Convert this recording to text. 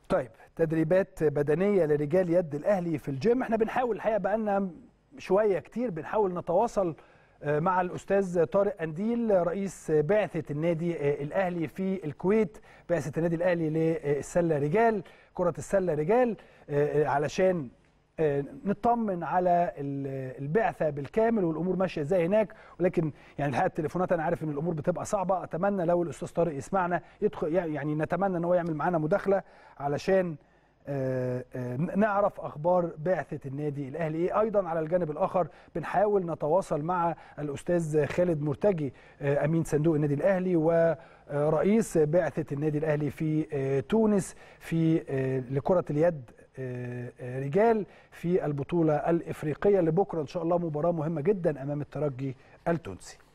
طيب تدريبات بدنيه لرجال يد الاهلي في الجيم احنا بنحاول الحقيقه بقالنا شويه كتير بنحاول نتواصل مع الاستاذ طارق انديل رئيس بعثه النادي الاهلي في الكويت بعثه النادي الاهلي للسله رجال كره السله رجال علشان نطمن على البعثه بالكامل والامور ماشيه ازاي هناك ولكن يعني الحقيقه التليفونات انا عارف ان الامور بتبقى صعبه اتمنى لو الاستاذ طارق يسمعنا يدخل يعني نتمنى ان هو يعمل معانا مداخله علشان نعرف اخبار بعثه النادي الاهلي ايه ايضا على الجانب الاخر بنحاول نتواصل مع الاستاذ خالد مرتجي امين صندوق النادي الاهلي ورئيس بعثه النادي الاهلي في تونس في لكره اليد رجال في البطوله الافريقيه اللي بكره ان شاء الله مباراه مهمه جدا امام الترجي التونسي